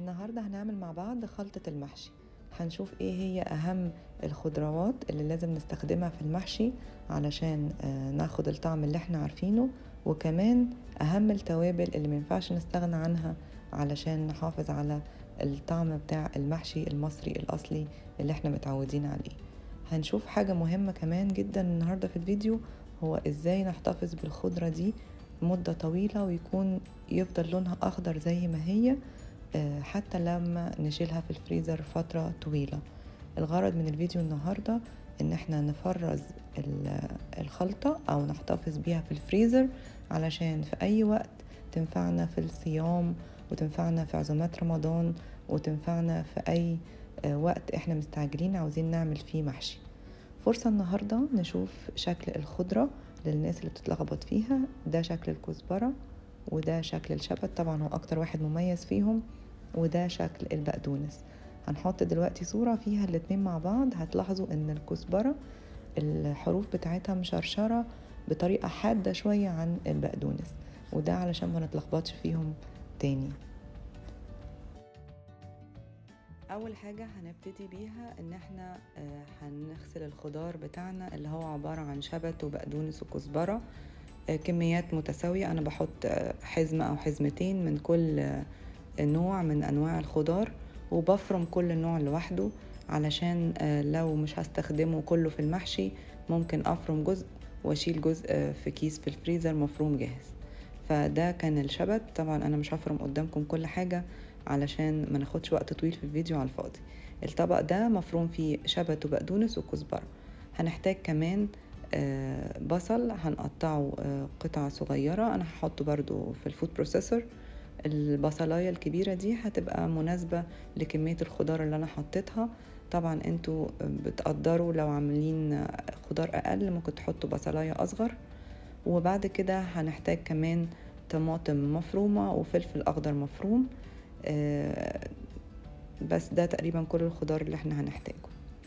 النهاردة هنعمل مع بعض خلطة المحشي هنشوف ايه هي اهم الخضروات اللي لازم نستخدمها في المحشي علشان آه، ناخد الطعم اللي احنا عارفينه وكمان اهم التوابل اللي مينفعش نستغنى عنها علشان نحافظ على الطعم بتاع المحشي المصري الاصلي اللي احنا متعودين عليه هنشوف حاجة مهمة كمان جدا النهاردة في الفيديو هو ازاي نحتفظ بالخضرة دي مدة طويلة ويكون يفضل لونها أخضر زي ما هي آه، حتى لما نشيلها في الفريزر فترة طويلة الغرض من الفيديو النهاردة ان احنا نفرز ال- الخلطة او نحتفظ بيها في الفريزر علشان في اي وقت تنفعنا في الصيام وتنفعنا في عزومات رمضان وتنفعنا في اي آه، وقت احنا مستعجلين عاوزين نعمل فيه محشي فرصة النهاردة نشوف شكل الخضرة للناس اللي بتتلخبط فيها ده شكل الكزبرة وده شكل الشبت طبعا هو أكتر واحد مميز فيهم وده شكل البقدونس هنحط دلوقتي صورة فيها الاتنين مع بعض هتلاحظوا ان الكزبرة الحروف بتاعتها مشرشرة بطريقة حادة شوية عن البقدونس وده علشان ما نتلخبطش فيهم تاني اول حاجه هنبتدي بيها ان احنا آه، هنغسل الخضار بتاعنا اللي هو عباره عن شبت وبقدونس وكزبره آه، كميات متساويه انا بحط آه، حزمه او حزمتين من كل آه، نوع من انواع الخضار وبفرم كل نوع لوحده علشان آه، لو مش هستخدمه كله في المحشي ممكن افرم جزء واشيل جزء آه، في كيس في الفريزر مفروم جاهز فده كان الشبت طبعا انا مش هفرم قدامكم كل حاجه علشان ما ناخدش وقت طويل في الفيديو على الفاضي الطبق ده مفروم فيه شبت وبقدونس وكزبرة هنحتاج كمان آه، بصل هنقطعه آه، قطع صغيرة أنا هحطه برضو في الفود بروسيسور البصلاية الكبيرة دي هتبقى مناسبة لكمية الخضار اللي أنا حطيتها طبعا انتوا بتقدروا لو عاملين خضار أقل ممكن تحطوا بصلاية أصغر وبعد كده هنحتاج كمان طماطم مفرومة وفلفل أخضر مفروم آه، بس ده تقريبا كل الخضار اللي احنا هنحتاجه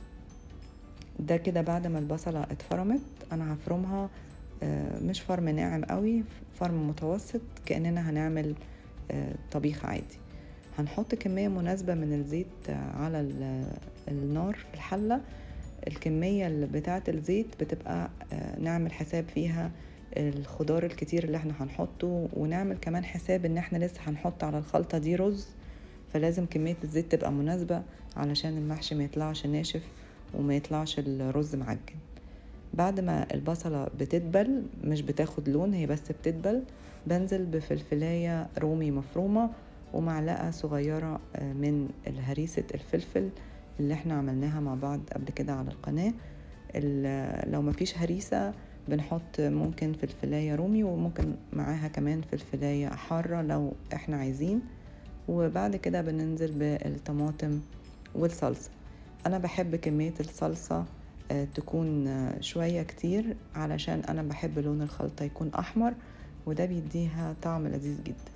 ده كده بعد ما البصلة اتفرمت انا هفرمها آه، مش فرم ناعم قوي فرم متوسط كأننا هنعمل آه، طبيخ عادي هنحط كمية مناسبة من الزيت آه، على ال- النار في الحلة الكمية اللي بتاعة الزيت بتبقى آه، نعمل حساب فيها الخضار الكتير اللي احنا هنحطه ونعمل كمان حساب ان احنا لسه هنحط على الخلطة دي رز فلازم كمية الزيت تبقى مناسبة علشان المحشي ما يطلعش ناشف وما يطلعش الرز معجن بعد ما البصلة بتدبل مش بتاخد لون هي بس بتدبل بنزل بفلفلاية رومي مفرومة ومعلقة صغيرة آه، من هريسة الفلفل اللي احنا عملناها مع بعض قبل كده على القناة ال- لو مفيش هريسة بنحط ممكن فلفلاية رومي وممكن معاها كمان فلفلاية حارة لو احنا عايزين وبعد كده بننزل بالطماطم والصلصة أنا بحب كمية الصلصة آه، تكون آه، شوية كتير علشان أنا بحب لون الخلطة يكون أحمر وده بيديها طعم لذيذ جدا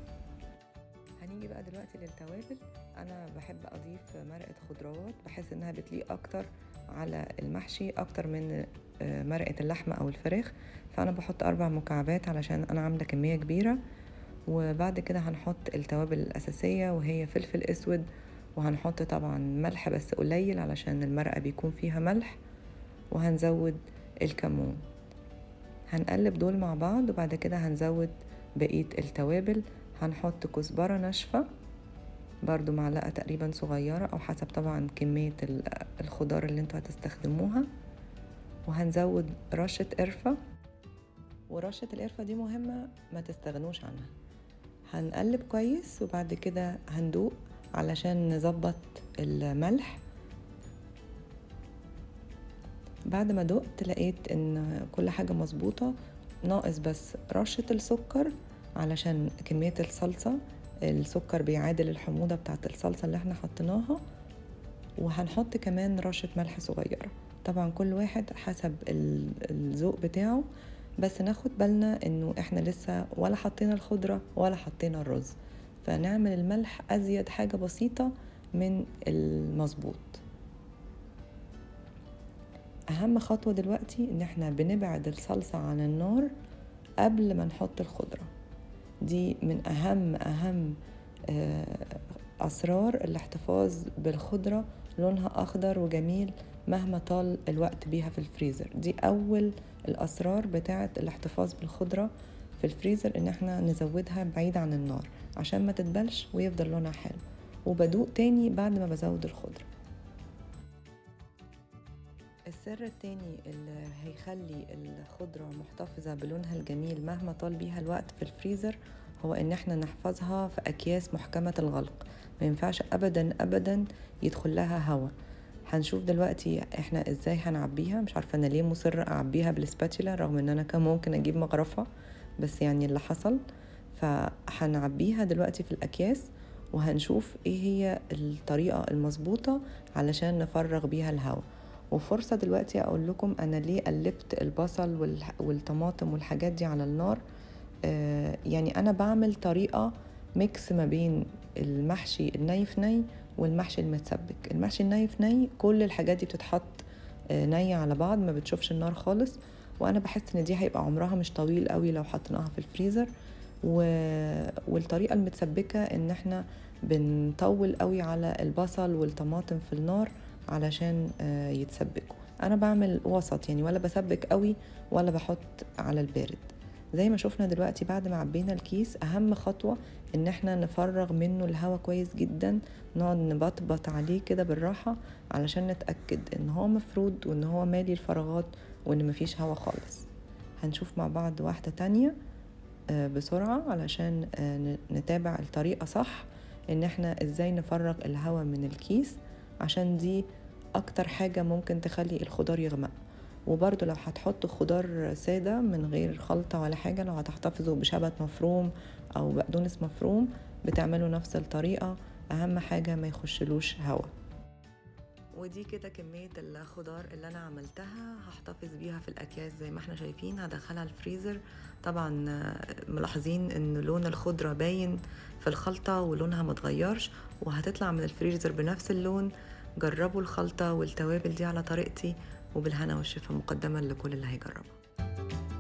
هنيجي بقى دلوقتي للتوابل أنا بحب أضيف مرقة خضروات بحس إنها بتليق أكتر على المحشي أكتر من آه، مرقة اللحمة أو الفراخ فأنا بحط أربع مكعبات علشان أنا عاملة كمية كبيرة وبعد كده هنحط التوابل الأساسية وهي فلفل أسود وهنحط طبعا ملح بس قليل علشان المرقة بيكون فيها ملح وهنزود الكمون هنقلب دول مع بعض وبعد كده هنزود بقية التوابل هنحط كزبرة ناشفة برضو معلقة تقريبا صغيرة أو حسب طبعا كمية ال- الخضار اللي انتوا هتستخدموها وهنزود رشة قرفة ورشة القرفة دي مهمة ما تستغنوش عنها هنقلب كويس وبعد كده هندوق علشان نظبط الملح بعد ما دقت لقيت ان كل حاجة مظبوطة ناقص بس رشة السكر علشان كمية الصلصة السكر بيعادل الحموضة بتاعت الصلصة اللي احنا حطيناها وهنحط كمان رشة ملح صغيرة طبعا كل واحد حسب ال- الذوق بتاعه بس ناخد بالنا انه احنا لسه ولا حطينا الخضرة ولا حطينا الرز فنعمل الملح ازيد حاجة بسيطة من المظبوط اهم خطوة دلوقتي ان احنا بنبعد الصلصة عن النار قبل ما نحط الخضرة دي من اهم اهم آه، أسرار الاحتفاظ بالخضرة لونها أخضر وجميل مهما طال الوقت بيها في الفريزر دي أول الأسرار بتاعة الاحتفاظ بالخضرة في الفريزر إن احنا نزودها بعيد عن النار عشان ما تتبلش ويفضل لونها حلو وبدوق تاني بعد ما بزود الخضرة السر التاني اللي هيخلي الخضرة محتفظة بلونها الجميل مهما طال بيها الوقت في الفريزر هو ان احنا نحفظها في اكياس محكمة الغلق ما ينفعش ابدا ابدا يدخل لها هواء هنشوف دلوقتي احنا ازاي هنعبيها مش عارفه انا ليه مصر اعبيها بالسباتشولا رغم ان انا كان ممكن اجيب مغرفه بس يعني اللي حصل فهنعبيها دلوقتي في الاكياس وهنشوف ايه هي الطريقه المظبوطه علشان نفرغ بيها الهواء وفرصة دلوقتي أقول لكم أنا ليه قلبت البصل والطماطم والحاجات دي على النار آه يعني أنا بعمل طريقة ميكس ما بين المحشي الني في ني والمحشي المتسبك المحشي الني في ني كل الحاجات دي بتتحط آه نية على بعض ما بتشوفش النار خالص وانا بحس ان دي هيبقى عمرها مش طويل قوي لو حطيناها في الفريزر و... والطريقة المتسبكة ان احنا بنطول قوي على البصل والطماطم في النار علشان يتسبكوا انا بعمل وسط يعني ولا بسبك قوي ولا بحط على البارد زي ما شفنا دلوقتي بعد ما عبينا الكيس اهم خطوة ان احنا نفرغ منه الهواء كويس جدا نقعد نبطبط عليه كده بالراحة علشان نتأكد ان هو مفرود وان هو مالي الفراغات وان مفيش هواء خالص هنشوف مع بعض واحدة تانية بسرعة علشان نتابع الطريقة صح ان احنا ازاي نفرغ الهواء من الكيس عشان دي اكتر حاجة ممكن تخلي الخضار يغمق وبرضو لو هتحطوا خضار سادة من غير خلطة ولا حاجة لو هتحتفظوا بشبت مفروم أو بقدونس مفروم بتعملوا نفس الطريقة أهم حاجة ما يخشلوش هوا ودي كده كمية الخضار اللي أنا عملتها هحتفظ بيها في الأكياس زي ما احنا شايفين هدخلها الفريزر طبعا ملاحظين ان لون الخضرة باين في الخلطة ولونها متغيرش وهتطلع من الفريزر بنفس اللون جربوا الخلطة والتوابل دي على طريقتي وبالهنا والشفا مقدما لكل اللي هيجربها